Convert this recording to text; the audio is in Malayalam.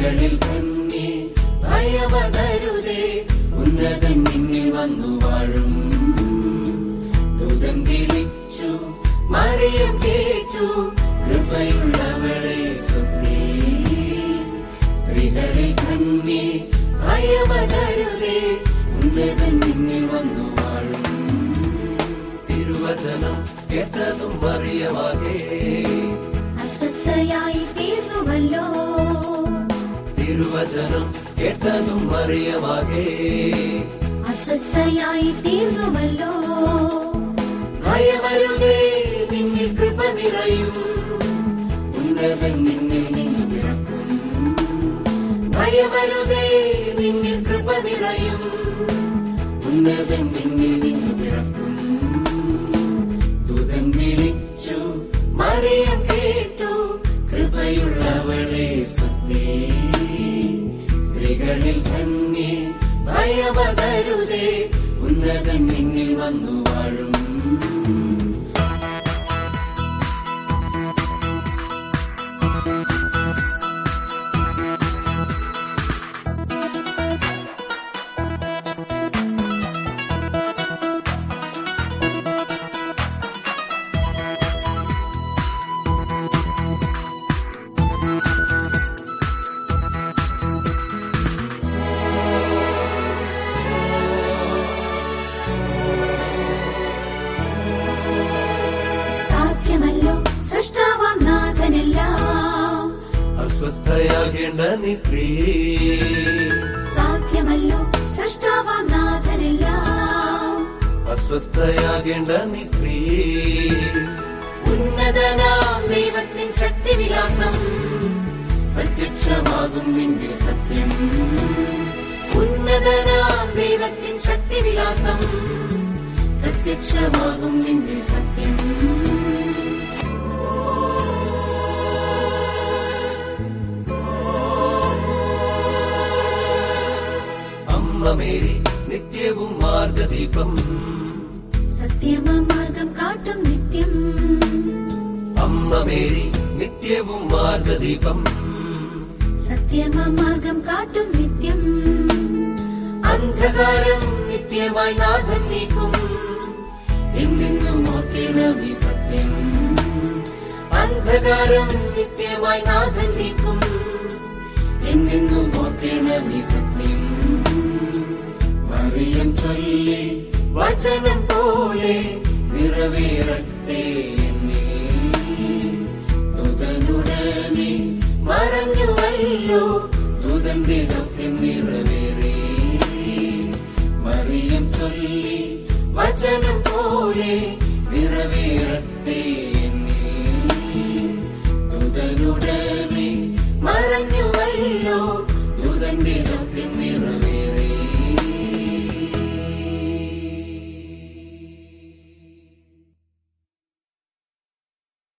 സ്ത്രീകളിൽ തന്നെ ഭയമതരുതേ ഉന്നതൻ നിന്നിൽ വന്നു വാഴും ദൂതൻ വിളിച്ചു മറിയം കേട്ടു കൃപയുള്ളവളെ സ്വസ്തി സ്ത്രീകളിൽ തന്നെ ഭയമതരുതേ ഉന്നതൻ നിന്നിൽ വന്നു വാഴും തിരുവചനം കേട്ടതും മറിയമാകേ അസ്വസ്ഥയായി തീർന്നുവല്ലോ തിരുവചനം കേട്ടതും മറിയമാകേ അസ്വസ്ഥയായി തീർന്നുവല്ലോ ഭയമരുതേ നിന്നിൽ കൃപ നിറയും ഉന്നതൻ നിന്നിൽ നിന്ന് പിറക്കും ഭയമരുതേ നിന്നിൽ കൃപ നിറയും ഉന്നതൻ നിന്നിൽ നിന്ന് പിറക്കും ദൂതൻ വിളിച്ചു മറിയം കേട്ടു കൃപയുള്ളവളെ സ്വസ്തി സ്ത്രീകളിൽ തന്നെ ഭയമതരുതേ ഉന്നതൻ നിന്നിൽ വന്നു വാഴും സാധ്യമല്ലോ സൃഷ്ടാവാം നാഥനെല്ലാം അസ്വസ്ഥയാകേണ്ട നീ സ്ത്രീ സാധ്യമല്ലോ സൃഷ്ടാവാം നാഥനെല്ലാം അസ്വസ്ഥയാകേണ്ട നീ സ്ത്രീ ഉന്നതനാം ദൈവത്തിൻ ശക്തിവിലാസം പ്രത്യക്ഷമാകും നിന്റെ സത്യം ഉന്നതനാം ദൈവത്തിൻ ശക്തിവിലാസം പ്രത്യക്ഷമാകും നിന്റെ സത്യം അമ്മ മേരി നിത്യവും മാർഗദീപം സത്യമാ മാർഗം കാട്ടും നിത്യം അമ്മ മേരി നിത്യവും മാർഗദീപം സത്യമാ മാർഗം കാട്ടും നിത്യം അന്ധകാരം നിത്യമായി നാഥൻ നീക്കും എന്നെന്നും ഓർക്കണം ഈ സത്യം അന്ധകാരം നിത്യമായി നാഥൻ നീക്കും എന്നെന്നും ഓർക്കണം ഈ സത്യം മറിയം ചൊല്ലി വചനം പോലെ നിറവേറട്ടെ എന്നിൽ. ദൂതനുടനെ മറഞ്ഞുവല്ലോ ദൂതന്റെ ദൗത്യം നിറവേറി മറിയം ചൊല്ലി വചനം പോലെ നിറവേറട്ടെ എന്നിൽ. ദൂതനുടനെ മറഞ്ഞു